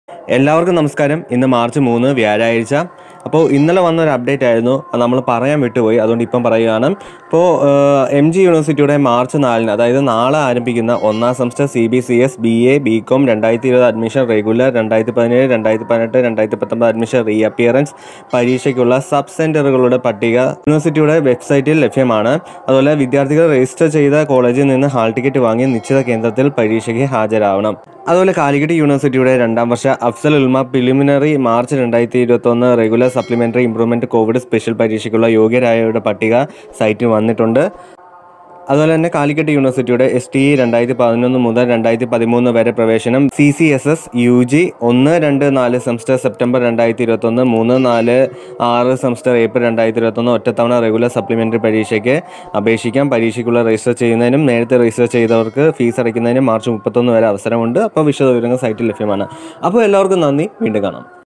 എല്ലാവർക്കും നമസ്കാരം ഇന്ന് മാർച്ച് മൂന്ന് വ്യാഴാഴ്ച അപ്പോൾ ഇന്നലെ വന്ന ഒരു അപ്ഡേറ്റ് ആയിരുന്നു അത് നമ്മൾ പറയാൻ വിട്ടുപോയി അതുകൊണ്ട് ഇപ്പം പറയുകയാണ് ഇപ്പോൾ എം ജി യൂണിവേഴ്സിറ്റിയുടെ മാർച്ച് നാലിന് അതായത് നാളെ ആരംഭിക്കുന്ന ഒന്നാം semester C B C S B A B com രണ്ടായിരത്തി ഇരുപത് അഡ്മിഷൻ റെഗുലർ രണ്ടായിരത്തി പതിനേഴ് രണ്ടായിരത്തി പതിനെട്ട് രണ്ടായിരത്തി പത്തൊമ്പത് അഡ്മിഷൻ റീ അപ്പിയറൻസ് പരീക്ഷയ്ക്കുള്ള സബ് സെൻറ്ററുകളുടെ പട്ടിക യൂണിവേഴ്സിറ്റിയുടെ വെബ്സൈറ്റിൽ ലഭ്യമാണ് അതുപോലെ വിദ്യാർത്ഥികൾ രജിസ്റ്റർ ചെയ്ത കോളേജിൽ നിന്ന് ഹാൾ ടിക്കറ്റ് വാങ്ങി നിശ്ചിത കേന്ദ്രത്തിൽ പരീക്ഷയ്ക്ക് ഹാജരാവണം അതുപോലെ കാലിക്കറ്റ് യൂണിവേഴ്സിറ്റിയുടെ രണ്ടാം വർഷ അഫ്സൽ ഉൽമ പ്രിലിമിനറി മാർച്ച് രണ്ടായിരത്തി ഇരുപത്തൊന്ന് regular supplementary improvement covid special പരീക്ഷയ്ക്കുള്ള യോഗ്യരായവരുടെ പട്ടിക സൈറ്റിൽ വന്നിട്ടുണ്ട് അതുപോലെ തന്നെ കാലിക്കറ്റ് യൂണിവേഴ്സിറ്റിയുടെ എസ് ടി രണ്ടായിരത്തി പതിനൊന്ന് മുതൽ രണ്ടായിരത്തി പതിമൂന്ന് വരെ പ്രവേശനം C C S S U G ഒന്ന് രണ്ട് നാല് സെമസ്റ്റർ സെപ്റ്റംബർ രണ്ടായിരത്തി ഇരുപത്തൊന്ന് മൂന്ന് നാല് ആറ് സെമസ്റ്റർ ഏപ്രിൽ രണ്ടായിരത്തി ഇരുപത്തൊന്ന് ഒറ്റത്തവണ റെഗുലർ സപ്ലിമെൻ്ററി പരീക്ഷയ്ക്ക് അപേക്ഷിക്കാം പരീക്ഷയ്ക്കുള്ള രജിസ്റ്റർ ചെയ്യുന്നതിനും നേരത്തെ രജിസ്റ്റർ ചെയ്തവർക്ക് ഫീസ് അടയ്ക്കുന്നതിനും മാർച്ച് മുപ്പത്തൊന്ന് വരെ അവസരമുണ്ട് അപ്പോൾ വിശദവിവരങ്ങൾ സൈറ്റിൽ ലഭ്യമാണ് അപ്പോൾ എല്ലാവർക്കും നന്ദി വീണ്ടും കാണാം